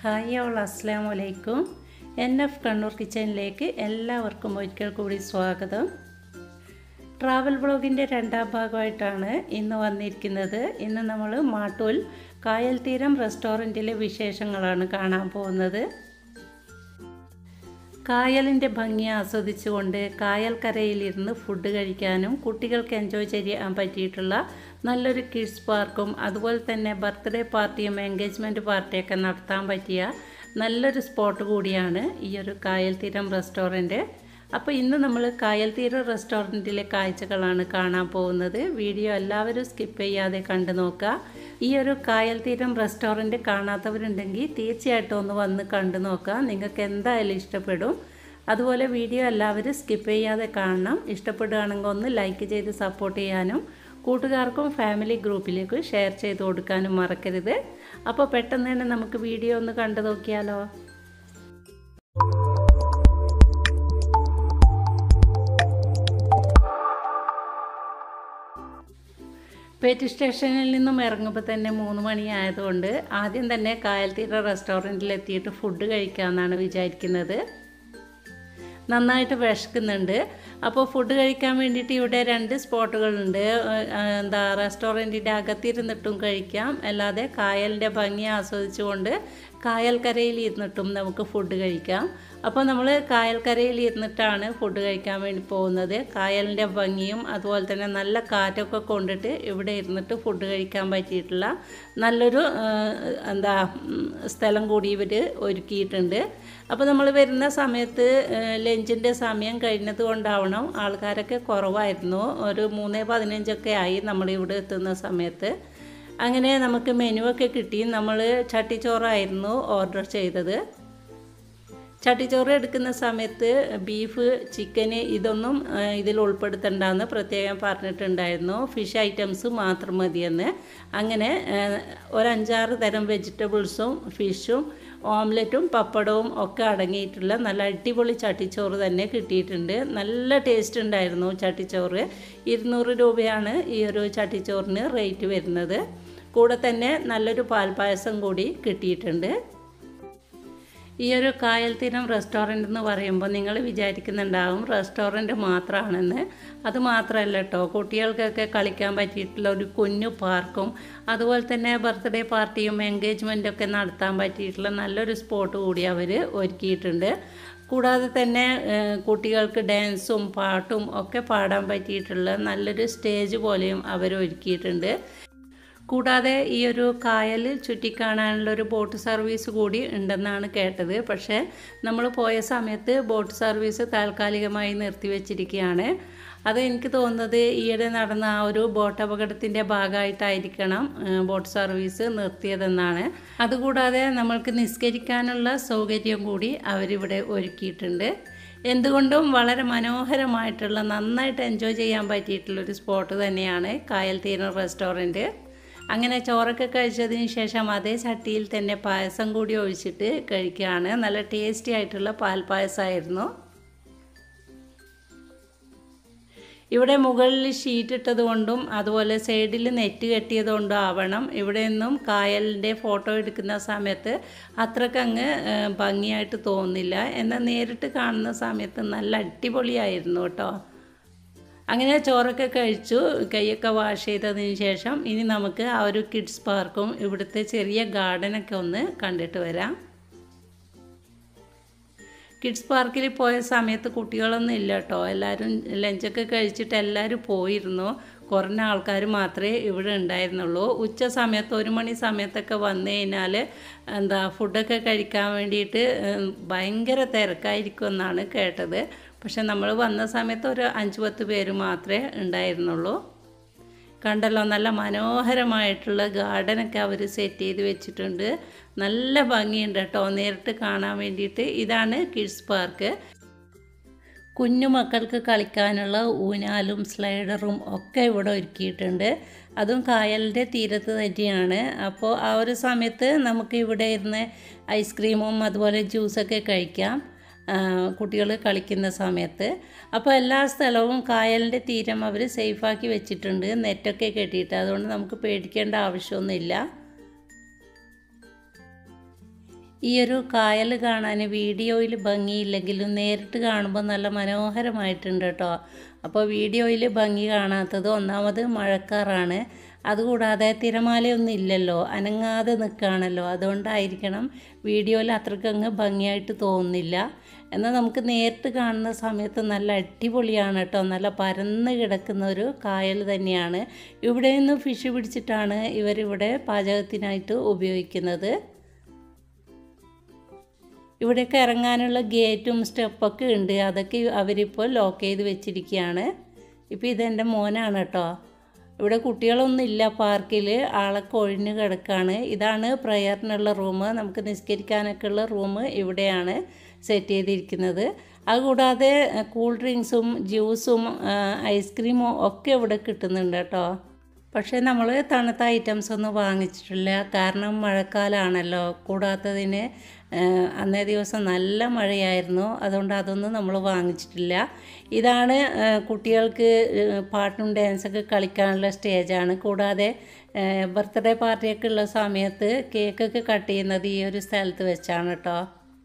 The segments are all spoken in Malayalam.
ഹായ് ഓൾ അസ്സാം വലൈക്കും എൻ എഫ് കണ്ണൂർ കിച്ചണിലേക്ക് എല്ലാവർക്കും ഒരിക്കൽ കൂടി സ്വാഗതം ട്രാവൽ ബ്ലോഗിൻ്റെ രണ്ടാം ഭാഗമായിട്ടാണ് ഇന്ന് വന്നിരിക്കുന്നത് ഇന്ന് നമ്മൾ മാട്ടൂൽ കായൽ തീരം റെസ്റ്റോറൻറ്റിലെ വിശേഷങ്ങളാണ് കാണാൻ പോകുന്നത് കായലിൻ്റെ ഭംഗി ആസ്വദിച്ചുകൊണ്ട് കായൽക്കരയിലിരുന്ന് ഫുഡ് കഴിക്കാനും കുട്ടികൾക്ക് എൻജോയ് ചെയ്യാൻ പറ്റിയിട്ടുള്ള നല്ലൊരു കിഡ്സ് പാർക്കും അതുപോലെ തന്നെ ബർത്ത്ഡേ പാർട്ടിയും എൻഗേജ്മെൻറ്റ് പാർട്ടിയൊക്കെ നടത്താൻ പറ്റിയ നല്ലൊരു സ്പോട്ട് കൂടിയാണ് ഈ ഒരു കായൽ തീരം റെസ്റ്റോറൻറ്റ് അപ്പോൾ ഇന്ന് നമ്മൾ കായൽ തീരം റെസ്റ്റോറൻറ്റിലെ കാഴ്ചകളാണ് കാണാൻ പോകുന്നത് വീഡിയോ എല്ലാവരും സ്കിപ്പ് ചെയ്യാതെ കണ്ടു നോക്കുക ഈ ഒരു കായൽ തീരം റെസ്റ്റോറൻറ്റ് കാണാത്തവരുണ്ടെങ്കിൽ തീർച്ചയായിട്ടും ഒന്ന് വന്ന് കണ്ടു നോക്കുക നിങ്ങൾക്ക് എന്തായാലും ഇഷ്ടപ്പെടും അതുപോലെ വീഡിയോ എല്ലാവരും സ്കിപ്പ് ചെയ്യാതെ കാണണം ഇഷ്ടപ്പെടുകയാണെങ്കിൽ ഒന്ന് ലൈക്ക് ചെയ്ത് സപ്പോർട്ട് ചെയ്യാനും കൂട്ടുകാർക്കും ഫാമിലി ഗ്രൂപ്പിലേക്ക് ഷെയർ ചെയ്ത് കൊടുക്കാനും മറക്കരുത് അപ്പോൾ പെട്ടെന്ന് തന്നെ നമുക്ക് വീഡിയോ ഒന്ന് കണ്ടു നോക്കിയാലോ പേറ്റ് സ്റ്റേഷനിൽ നിന്നും ഇറങ്ങുമ്പോൾ തന്നെ മൂന്ന് മണിയായതുകൊണ്ട് ആദ്യം തന്നെ കായൽത്തീര റെസ്റ്റോറൻറ്റിൽ എത്തിയിട്ട് ഫുഡ് കഴിക്കാമെന്നാണ് വിചാരിക്കുന്നത് നന്നായിട്ട് വിശക്കുന്നുണ്ട് അപ്പോൾ ഫുഡ് കഴിക്കാൻ വേണ്ടിയിട്ട് ഇവിടെ രണ്ട് സ്പോട്ടുകളുണ്ട് എന്താ റെസ്റ്റോറൻറ്റിൻ്റെ അകത്തിരുന്നിട്ടും കഴിക്കാം അല്ലാതെ കായലിൻ്റെ ഭംഗി ആസ്വദിച്ചുകൊണ്ട് കായൽക്കരയിൽ ഇരുന്നിട്ടും നമുക്ക് ഫുഡ് കഴിക്കാം അപ്പോൾ നമ്മൾ കായൽക്കരയിൽ ഇരുന്നിട്ടാണ് ഫുഡ് കഴിക്കാൻ വേണ്ടി പോകുന്നത് കായലിൻ്റെ ഭംഗിയും അതുപോലെ തന്നെ നല്ല കാറ്റൊക്കെ കൊണ്ടിട്ട് ഇവിടെ ഇരുന്നിട്ട് ഫുഡ് കഴിക്കാൻ പറ്റിയിട്ടുള്ള നല്ലൊരു എന്താ സ്ഥലം കൂടി ഇവർ ഒരുക്കിയിട്ടുണ്ട് അപ്പോൾ നമ്മൾ വരുന്ന സമയത്ത് ലഞ്ചിൻ്റെ സമയം കഴിഞ്ഞത് കൊണ്ടാവണം ആൾക്കാരൊക്കെ കുറവായിരുന്നു ഒരു മൂന്ന് പതിനഞ്ചൊക്കെ ആയി നമ്മളിവിടെ എത്തുന്ന സമയത്ത് അങ്ങനെ നമുക്ക് മെനു ഒക്കെ കിട്ടി നമ്മൾ ചട്ടിച്ചോറായിരുന്നു ഓർഡർ ചെയ്തത് ചട്ടിച്ചോറ് എടുക്കുന്ന സമയത്ത് ബീഫ് ചിക്കന് ഇതൊന്നും ഇതിൽ ഉൾപ്പെടുത്തണ്ടെന്ന് പ്രത്യേകം പറഞ്ഞിട്ടുണ്ടായിരുന്നു ഫിഷ് ഐറ്റംസ് മാത്രം മതിയെന്ന് അങ്ങനെ ഒരു അഞ്ചാറ് തരം വെജിറ്റബിൾസും ഫിഷും ഓംലെറ്റും പപ്പടവും ഒക്കെ അടങ്ങിയിട്ടുള്ള നല്ല അടിപൊളി ചട്ടിച്ചോറ് തന്നെ കിട്ടിയിട്ടുണ്ട് നല്ല ടേസ്റ്റ് ഉണ്ടായിരുന്നു ചട്ടിച്ചോറ് ഇരുന്നൂറ് രൂപയാണ് ഈ ഒരു ചട്ടിച്ചോറിന് റേറ്റ് വരുന്നത് കൂടെ തന്നെ നല്ലൊരു പാൽപ്പായസം കൂടി കിട്ടിയിട്ടുണ്ട് ഈ ഒരു കായൽ തീരം റെസ്റ്റോറൻ്റ് എന്ന് പറയുമ്പോൾ നിങ്ങൾ വിചാരിക്കുന്നുണ്ടാവും റെസ്റ്റോറൻറ്റ് മാത്രമാണെന്ന് അത് മാത്രമല്ല കേട്ടോ കുട്ടികൾക്കൊക്കെ കളിക്കാൻ പറ്റിയിട്ടുള്ള ഒരു കുഞ്ഞു പാർക്കും അതുപോലെ തന്നെ ബർത്ത്ഡേ പാർട്ടിയും എൻഗേജ്മെൻറ്റും ഒക്കെ നടത്താൻ പറ്റിയിട്ടുള്ള നല്ലൊരു സ്പോട്ട് കൂടി അവർ ഒരുക്കിയിട്ടുണ്ട് കൂടാതെ തന്നെ കുട്ടികൾക്ക് ഡാൻസും പാട്ടും ഒക്കെ പാടാൻ പറ്റിയിട്ടുള്ള നല്ലൊരു സ്റ്റേജ് പോലെയും അവർ ഒരുക്കിയിട്ടുണ്ട് കൂടാതെ ഈ ഒരു കായൽ ചുറ്റിക്കാണാനുള്ള ഒരു ബോട്ട് സർവീസ് കൂടി ഉണ്ടെന്നാണ് കേട്ടത് പക്ഷേ നമ്മൾ പോയ സമയത്ത് ബോട്ട് സർവീസ് താൽക്കാലികമായി നിർത്തിവെച്ചിരിക്കുകയാണ് അത് എനിക്ക് തോന്നുന്നത് ഈയിടെ നടന്ന ആ ഒരു ബോട്ട് അപകടത്തിൻ്റെ ഭാഗമായിട്ടായിരിക്കണം ബോട്ട് സർവീസ് നിർത്തിയതെന്നാണ് അതുകൂടാതെ നമ്മൾക്ക് നിസ്കരിക്കാനുള്ള സൗകര്യം കൂടി അവരിവിടെ ഒരുക്കിയിട്ടുണ്ട് എന്തുകൊണ്ടും വളരെ മനോഹരമായിട്ടുള്ള നന്നായിട്ട് എൻജോയ് ചെയ്യാൻ പറ്റിയിട്ടുള്ളൊരു സ്പോട്ട് തന്നെയാണ് കായൽ തീരം റെസ്റ്റോറൻറ്റ് അങ്ങനെ ചോറൊക്കെ കഴിച്ചതിന് ശേഷം അതേ ചട്ടിയിൽ തന്നെ പായസം കൂടി ഒഴിച്ചിട്ട് കഴിക്കുകയാണ് നല്ല ടേസ്റ്റി ആയിട്ടുള്ള പാൽപ്പായസമായിരുന്നു ഇവിടെ മുകളിൽ ഷീറ്റ് ഇട്ടത് കൊണ്ടും അതുപോലെ സൈഡിൽ നെറ്റ് കെട്ടിയത് കൊണ്ടും ആവണം ഇവിടെ നിന്നും കായലിൻ്റെ ഫോട്ടോ എടുക്കുന്ന സമയത്ത് അത്രക്കങ്ങ് ഭംഗിയായിട്ട് തോന്നില്ല എന്നാൽ നേരിട്ട് കാണുന്ന സമയത്ത് നല്ല അടിപൊളിയായിരുന്നു കേട്ടോ അങ്ങനെ ചോറൊക്കെ കഴിച്ചു കൈയൊക്കെ വാഷ് ചെയ്തതിന് ശേഷം ഇനി നമുക്ക് ആ ഒരു കിഡ്സ് പാർക്കും ഇവിടുത്തെ ചെറിയ ഗാർഡനൊക്കെ ഒന്ന് കണ്ടിട്ട് വരാം കിഡ്സ് പാർക്കിൽ പോയ സമയത്ത് കുട്ടികളൊന്നും ഇല്ല കേട്ടോ എല്ലാവരും ലഞ്ചൊക്കെ കഴിച്ചിട്ട് എല്ലാവരും പോയിരുന്നു കുറഞ്ഞ ആൾക്കാർ മാത്രമേ ഇവിടെ ഉണ്ടായിരുന്നുള്ളൂ ഉച്ച സമയത്ത് ഒരു മണി സമയത്തൊക്കെ വന്നു കഴിഞ്ഞാൽ എന്താ ഫുഡൊക്കെ കഴിക്കാൻ വേണ്ടിയിട്ട് ഭയങ്കര തിരക്കായിരിക്കും എന്നാണ് കേട്ടത് പക്ഷെ നമ്മൾ വന്ന സമയത്ത് ഒരു അഞ്ച് പത്ത് പേര് മാത്രമേ ഉണ്ടായിരുന്നുള്ളൂ കണ്ടല്ലോ നല്ല മനോഹരമായിട്ടുള്ള ഗാർഡനൊക്കെ അവർ സെറ്റ് ചെയ്ത് വെച്ചിട്ടുണ്ട് നല്ല ഭംഗിയുണ്ട് കേട്ടോ നേരിട്ട് കാണാൻ വേണ്ടിയിട്ട് ഇതാണ് കിഡ്സ് പാർക്ക് കുഞ്ഞു മക്കൾക്ക് കളിക്കാനുള്ള ഊനാലും സ്ലൈഡറും ഒക്കെ ഇവിടെ ഒരുക്കിയിട്ടുണ്ട് അതും കായലിൻ്റെ തീരത്ത് തന്നെയാണ് അപ്പോൾ ആ ഒരു സമയത്ത് നമുക്ക് ഇവിടെ ഇരുന്ന് ഐസ്ക്രീമും അതുപോലെ ജ്യൂസൊക്കെ കഴിക്കാം കുട്ടികൾ കളിക്കുന്ന സമയത്ത് അപ്പോൾ എല്ലാ സ്ഥലവും കായലിൻ്റെ തീരം അവർ സേഫാക്കി വെച്ചിട്ടുണ്ട് നെറ്റൊക്കെ കെട്ടിയിട്ട് അതുകൊണ്ട് നമുക്ക് പേടിക്കേണ്ട ആവശ്യമൊന്നുമില്ല ഈ ഒരു കായൽ കാണാൻ വീഡിയോയിൽ ഭംഗിയില്ലെങ്കിലും നേരിട്ട് കാണുമ്പോൾ നല്ല മനോഹരമായിട്ടുണ്ട് കേട്ടോ അപ്പോൾ വീഡിയോയിൽ ഭംഗി കാണാത്തത് ഒന്നാമത് മഴക്കാറാണ് അതുകൂടാതെ തിരമാലയൊന്നും ഇല്ലല്ലോ അനങ്ങാതെ നിൽക്കുകയാണല്ലോ അതുകൊണ്ടായിരിക്കണം വീഡിയോയിൽ അത്രയ്ക്ക് അങ്ങ് ഭംഗിയായിട്ട് തോന്നുന്നില്ല എന്നാൽ നമുക്ക് നേരിട്ട് കാണുന്ന സമയത്ത് നല്ല അടിപൊളിയാണ് കേട്ടോ നല്ല പരന്ന് കിടക്കുന്ന ഒരു കായൽ തന്നെയാണ് ഇവിടെ നിന്ന് ഫിഷ് പിടിച്ചിട്ടാണ് ഇവരിവിടെ പാചകത്തിനായിട്ട് ഉപയോഗിക്കുന്നത് ഇവിടെയൊക്കെ ഇറങ്ങാനുള്ള ഗേറ്റും സ്റ്റെപ്പൊക്കെ ഉണ്ട് അതൊക്കെ അവരിപ്പോൾ ലോക്ക് ചെയ്ത് വെച്ചിരിക്കുകയാണ് ഇപ്പോൾ ഇതെൻ്റെ മോനാണ് കേട്ടോ ഇവിടെ കുട്ടികളൊന്നും ഇല്ല പാർക്കിൽ ആളൊക്കെ ഒഴിഞ്ഞ് കിടക്കുകയാണ് ഇതാണ് പ്രയറിനുള്ള റൂം നമുക്ക് നിസ്കരിക്കാനൊക്കെ ഉള്ള റൂം ഇവിടെയാണ് സെറ്റ് ചെയ്തിരിക്കുന്നത് അതുകൂടാതെ കൂൾ ഡ്രിങ്ക്സും ജ്യൂസും ഐസ്ക്രീമും ഒക്കെ ഇവിടെ കിട്ടുന്നുണ്ട് കേട്ടോ പക്ഷേ നമ്മൾ തണുത്ത ഐറ്റംസ് ഒന്നും വാങ്ങിച്ചിട്ടില്ല കാരണം മഴക്കാലമാണല്ലോ കൂടാത്തതിന് അന്നേ ദിവസം നല്ല മഴയായിരുന്നു അതുകൊണ്ട് അതൊന്നും നമ്മൾ വാങ്ങിച്ചിട്ടില്ല ഇതാണ് കുട്ടികൾക്ക് പാട്ടും ഡാൻസൊക്കെ കളിക്കാനുള്ള സ്റ്റേജാണ് കൂടാതെ ബർത്ത്ഡേ പാർട്ടിയൊക്കെ ഉള്ള സമയത്ത് കേക്കൊക്കെ കട്ട് ചെയ്യുന്നത് ഈ ഒരു സ്ഥലത്ത് വെച്ചാണ് കേട്ടോ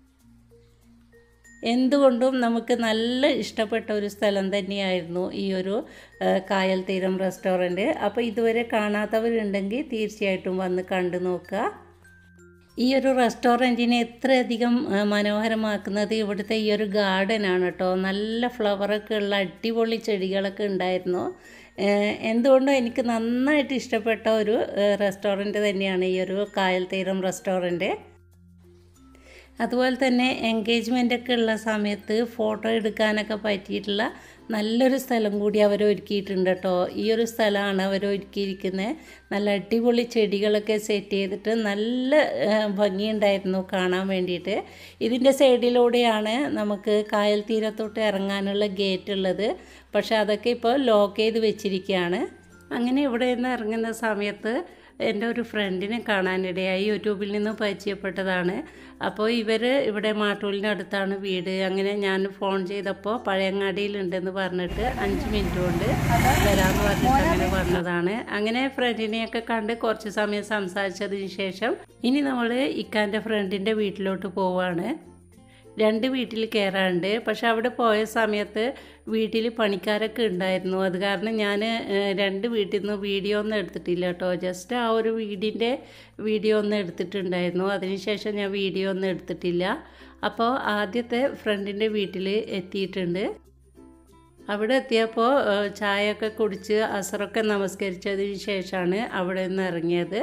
എന്തുകൊണ്ടും നമുക്ക് നല്ല ഇഷ്ടപ്പെട്ട ഒരു സ്ഥലം തന്നെയായിരുന്നു ഈ ഒരു കായൽ തീരം റെസ്റ്റോറൻറ്റ് അപ്പോൾ ഇതുവരെ കാണാത്തവരുണ്ടെങ്കിൽ തീർച്ചയായിട്ടും വന്ന് കണ്ടു നോക്കുക ഈ ഒരു റെസ്റ്റോറൻറ്റിനെ എത്രയധികം മനോഹരമാക്കുന്നത് ഇവിടുത്തെ ഈ ഒരു ഗാർഡനാണ് കേട്ടോ നല്ല ഫ്ലവറൊക്കെ ഉള്ള അടിപൊളി ചെടികളൊക്കെ ഉണ്ടായിരുന്നു എന്തുകൊണ്ടും എനിക്ക് നന്നായിട്ട് ഇഷ്ടപ്പെട്ട ഒരു റെസ്റ്റോറൻറ്റ് തന്നെയാണ് ഈ ഒരു കായൽ തീരം റെസ്റ്റോറൻറ്റ് അതുപോലെ തന്നെ എൻഗേജ്മെൻ്റ് ഒക്കെ ഉള്ള സമയത്ത് ഫോട്ടോ എടുക്കാനൊക്കെ പറ്റിയിട്ടുള്ള നല്ലൊരു സ്ഥലം കൂടി അവർ ഒരുക്കിയിട്ടുണ്ട് കേട്ടോ ഈ ഒരു സ്ഥലമാണ് അവർ ഒരുക്കിയിരിക്കുന്നത് നല്ല അടിപൊളി ചെടികളൊക്കെ സെറ്റ് ചെയ്തിട്ട് നല്ല ഭംഗിയുണ്ടായിരുന്നു കാണാൻ വേണ്ടിയിട്ട് ഇതിൻ്റെ സൈഡിലൂടെയാണ് നമുക്ക് കായൽ തീരത്തോട്ട് ഇറങ്ങാനുള്ള ഗേറ്റ് ഉള്ളത് പക്ഷേ അതൊക്കെ ഇപ്പോൾ ലോക്ക് ചെയ്ത് വെച്ചിരിക്കുകയാണ് അങ്ങനെ ഇവിടെ നിന്ന് ഇറങ്ങുന്ന സമയത്ത് എൻ്റെ ഒരു ഫ്രണ്ടിനെ കാണാനിടയായി യൂട്യൂബിൽ നിന്ന് പരിചയപ്പെട്ടതാണ് അപ്പോൾ ഇവർ ഇവിടെ മാട്ടൂലിൻ്റെ അടുത്താണ് വീട് അങ്ങനെ ഞാൻ ഫോൺ ചെയ്തപ്പോൾ പഴയങ്ങാടിയിലുണ്ടെന്ന് പറഞ്ഞിട്ട് അഞ്ച് മിനിറ്റ് കൊണ്ട് വരാമെന്ന് പറഞ്ഞിട്ട് അങ്ങനെ പറഞ്ഞതാണ് അങ്ങനെ ഫ്രണ്ടിനെയൊക്കെ കണ്ട് കുറച്ച് സമയം സംസാരിച്ചതിന് ശേഷം ഇനി നമ്മൾ ഇക്കാൻ്റെ ഫ്രണ്ടിൻ്റെ വീട്ടിലോട്ട് പോവാണ് രണ്ട് വീട്ടിൽ കയറാണ്ട് പക്ഷെ അവിടെ പോയ സമയത്ത് വീട്ടിൽ പണിക്കാരൊക്കെ ഉണ്ടായിരുന്നു അത് കാരണം ഞാൻ രണ്ട് വീട്ടിൽ നിന്ന് വീഡിയോ ഒന്നും എടുത്തിട്ടില്ല കേട്ടോ ജസ്റ്റ് ആ ഒരു വീടിൻ്റെ വീഡിയോ ഒന്ന് എടുത്തിട്ടുണ്ടായിരുന്നു അതിനുശേഷം ഞാൻ വീഡിയോ ഒന്നും എടുത്തിട്ടില്ല അപ്പോൾ ആദ്യത്തെ ഫ്രണ്ടിൻ്റെ വീട്ടിൽ എത്തിയിട്ടുണ്ട് അവിടെ എത്തിയപ്പോൾ ചായയൊക്കെ കുടിച്ച് അസറൊക്കെ നമസ്കരിച്ചതിന് ശേഷമാണ് അവിടെ നിന്ന് ഇറങ്ങിയത്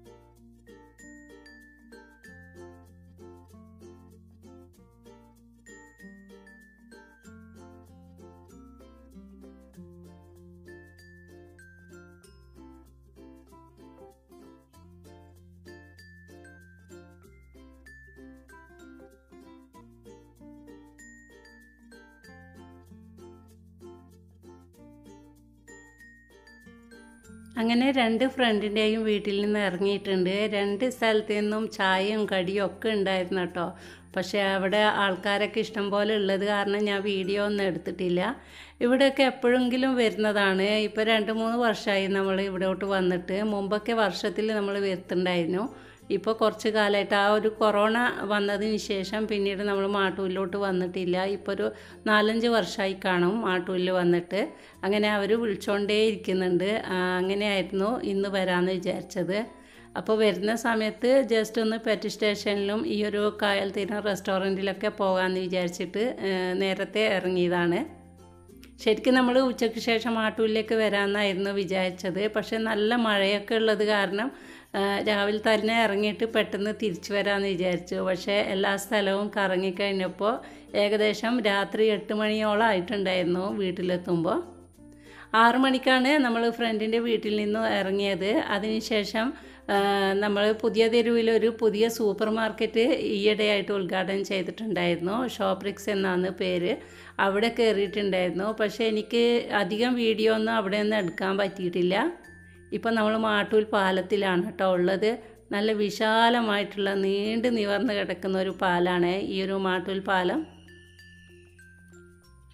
അങ്ങനെ രണ്ട് ഫ്രണ്ടിൻ്റെയും വീട്ടിൽ നിന്ന് ഇറങ്ങിയിട്ടുണ്ട് രണ്ട് സ്ഥലത്തു നിന്നും ചായയും കടിയും ഒക്കെ ഉണ്ടായിരുന്നു കേട്ടോ പക്ഷേ അവിടെ ആൾക്കാരൊക്കെ ഇഷ്ടം പോലെ ഉള്ളത് കാരണം ഞാൻ വീഡിയോ ഒന്നും എടുത്തിട്ടില്ല ഇവിടെയൊക്കെ എപ്പോഴെങ്കിലും വരുന്നതാണ് ഇപ്പോൾ രണ്ട് മൂന്ന് വർഷമായി നമ്മൾ ഇവിടോട്ട് വന്നിട്ട് മുമ്പൊക്കെ വർഷത്തിൽ നമ്മൾ വരുത്തുണ്ടായിരുന്നു ഇപ്പോൾ കുറച്ച് കാലമായിട്ട് ആ ഒരു കൊറോണ വന്നതിന് ശേഷം പിന്നീട് നമ്മൾ മാട്ടൂരിലോട്ട് വന്നിട്ടില്ല ഇപ്പോൾ ഒരു നാലഞ്ച് വർഷമായി കാണും മാട്ടൂരിൽ വന്നിട്ട് അങ്ങനെ അവർ വിളിച്ചുകൊണ്ടേ ഇരിക്കുന്നുണ്ട് അങ്ങനെയായിരുന്നു ഇന്ന് വരാമെന്ന് വിചാരിച്ചത് അപ്പോൾ വരുന്ന സമയത്ത് ജസ്റ്റ് ഒന്ന് പെറ്റ് സ്റ്റേഷനിലും ഈ ഒരു കായൽ തീരം റെസ്റ്റോറൻറ്റിലൊക്കെ പോകാമെന്ന് വിചാരിച്ചിട്ട് നേരത്തെ ഇറങ്ങിയതാണ് ശരിക്കും നമ്മൾ ഉച്ചയ്ക്ക് ശേഷം ആട്ടൂരിലേക്ക് വരാമെന്നായിരുന്നു വിചാരിച്ചത് പക്ഷേ നല്ല മഴയൊക്കെ ഉള്ളത് കാരണം രാവിലെ തന്നെ ഇറങ്ങിയിട്ട് പെട്ടെന്ന് തിരിച്ചു വരാമെന്ന് വിചാരിച്ചു പക്ഷേ എല്ലാ സ്ഥലവും കറങ്ങിക്കഴിഞ്ഞപ്പോൾ ഏകദേശം രാത്രി എട്ട് മണിയോളം ആയിട്ടുണ്ടായിരുന്നു വീട്ടിലെത്തുമ്പോൾ ആറു മണിക്കാണ് നമ്മൾ ഫ്രണ്ടിൻ്റെ വീട്ടിൽ നിന്ന് ഇറങ്ങിയത് അതിനുശേഷം നമ്മൾ പുതിയ തെരുവിലൊരു പുതിയ സൂപ്പർ മാർക്കറ്റ് ഈയിടെയായിട്ട് ഉദ്ഘാടനം ചെയ്തിട്ടുണ്ടായിരുന്നു ഷോപ്രിക്സ് എന്നാണ് പേര് അവിടെ കയറിയിട്ടുണ്ടായിരുന്നു പക്ഷേ എനിക്ക് അധികം വീഡിയോ ഒന്നും അവിടെ ഒന്നും എടുക്കാൻ പറ്റിയിട്ടില്ല ഇപ്പം നമ്മൾ മാട്ടൂൽ പാലത്തിലാണ് കേട്ടോ ഉള്ളത് നല്ല വിശാലമായിട്ടുള്ള നീണ്ടു നിവർന്ന് കിടക്കുന്ന ഒരു പാലാണ് ഈ ഒരു മാട്ടൂൽ പാലം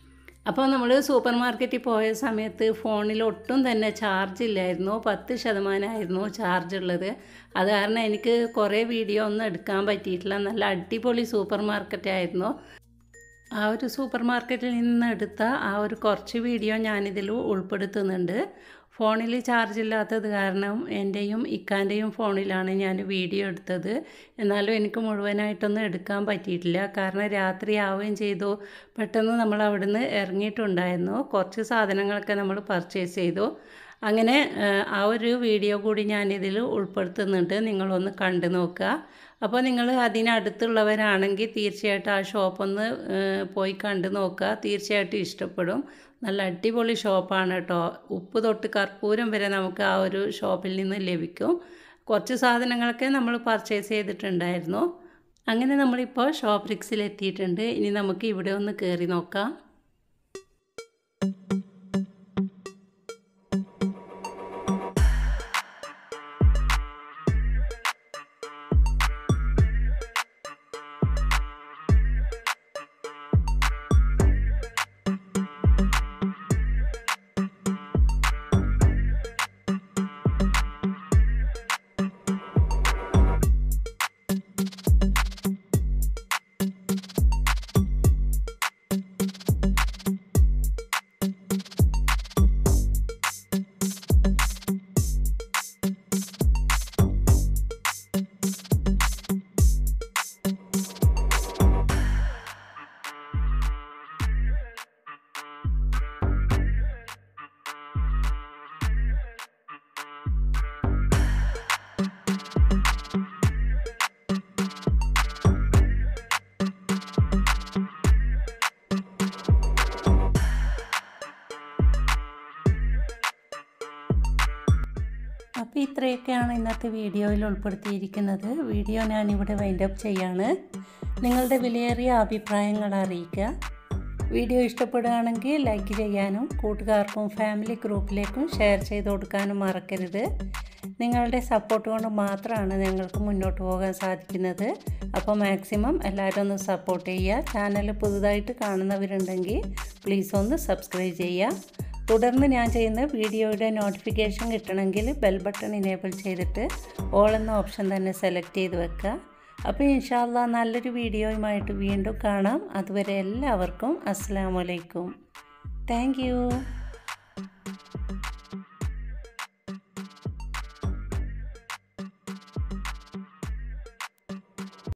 അപ്പോൾ നമ്മൾ സൂപ്പർ മാർക്കറ്റിൽ പോയ സമയത്ത് ഫോണിൽ ഒട്ടും തന്നെ ചാർജ് ഇല്ലായിരുന്നു പത്ത് ശതമാനമായിരുന്നു ചാർജ് ഉള്ളത് അത് കാരണം എനിക്ക് കുറേ വീഡിയോ ഒന്നും എടുക്കാൻ പറ്റിയിട്ടില്ല നല്ല അടിപൊളി സൂപ്പർ മാർക്കറ്റ് ആയിരുന്നു ആ ഒരു സൂപ്പർ മാർക്കറ്റിൽ നിന്ന് എടുത്ത ആ ഒരു കുറച്ച് വീഡിയോ ഞാനിതിൽ ഉൾപ്പെടുത്തുന്നുണ്ട് ഫോണിൽ ചാർജ് ഇല്ലാത്തത് കാരണം എൻ്റെയും ഇക്കാൻ്റെയും ഫോണിലാണ് ഞാൻ വീഡിയോ എടുത്തത് എന്നാലും എനിക്ക് മുഴുവനായിട്ടൊന്നും എടുക്കാൻ പറ്റിയിട്ടില്ല കാരണം രാത്രി ആവുകയും ചെയ്തു പെട്ടെന്ന് നമ്മൾ അവിടുന്ന് ഇറങ്ങിയിട്ടുണ്ടായിരുന്നു കുറച്ച് സാധനങ്ങളൊക്കെ നമ്മൾ പർച്ചേസ് ചെയ്തു അങ്ങനെ ആ ഒരു വീഡിയോ കൂടി ഞാനിതിൽ ഉൾപ്പെടുത്തുന്നുണ്ട് നിങ്ങളൊന്ന് കണ്ടു നോക്കുക അപ്പോൾ നിങ്ങൾ അതിനടുത്തുള്ളവരാണെങ്കിൽ തീർച്ചയായിട്ടും ആ ഷോപ്പൊന്ന് പോയി കണ്ടു നോക്കുക തീർച്ചയായിട്ടും ഇഷ്ടപ്പെടും നല്ല അടിപൊളി ഷോപ്പാണ് കേട്ടോ ഉപ്പ് തൊട്ട് കർപ്പൂരം വരെ നമുക്ക് ആ ഒരു ഷോപ്പിൽ നിന്ന് ലഭിക്കും കുറച്ച് സാധനങ്ങളൊക്കെ നമ്മൾ പർച്ചേസ് ചെയ്തിട്ടുണ്ടായിരുന്നു അങ്ങനെ നമ്മളിപ്പോൾ ഷോപ്പ് റിക്സിൽ എത്തിയിട്ടുണ്ട് ഇനി നമുക്ക് ഇവിടെ ഒന്ന് കയറി നോക്കാം അപ്പോൾ ഇത്രയൊക്കെയാണ് ഇന്നത്തെ വീഡിയോയിൽ ഉൾപ്പെടുത്തിയിരിക്കുന്നത് വീഡിയോ ഞാനിവിടെ വൈൻഡപ്പ് ചെയ്യാണ് നിങ്ങളുടെ വിലയേറിയ അഭിപ്രായങ്ങൾ അറിയിക്കുക വീഡിയോ ഇഷ്ടപ്പെടുകയാണെങ്കിൽ ലൈക്ക് ചെയ്യാനും കൂട്ടുകാർക്കും ഫാമിലി ഗ്രൂപ്പിലേക്കും ഷെയർ ചെയ്ത് കൊടുക്കാനും മറക്കരുത് നിങ്ങളുടെ സപ്പോർട്ട് കൊണ്ട് മാത്രമാണ് ഞങ്ങൾക്ക് മുന്നോട്ട് പോകാൻ സാധിക്കുന്നത് അപ്പോൾ മാക്സിമം എല്ലാവരും ഒന്ന് സപ്പോർട്ട് ചെയ്യുക ചാനൽ പുതുതായിട്ട് കാണുന്നവരുണ്ടെങ്കിൽ പ്ലീസ് ഒന്ന് സബ്സ്ക്രൈബ് ചെയ്യുക തുടർന്ന് ഞാൻ ചെയ്യുന്ന വീഡിയോയുടെ നോട്ടിഫിക്കേഷൻ കിട്ടണമെങ്കിൽ ബെൽ ബട്ടൺ ഇനേബിൾ ചെയ്തിട്ട് ഓൾ എന്ന ഓപ്ഷൻ തന്നെ സെലക്ട് ചെയ്ത് വെക്കുക അപ്പോൾ ഇൻഷാല്ല നല്ലൊരു വീഡിയോയുമായിട്ട് വീണ്ടും കാണാം അതുവരെ എല്ലാവർക്കും അസ്സാം വലൈക്കും താങ്ക്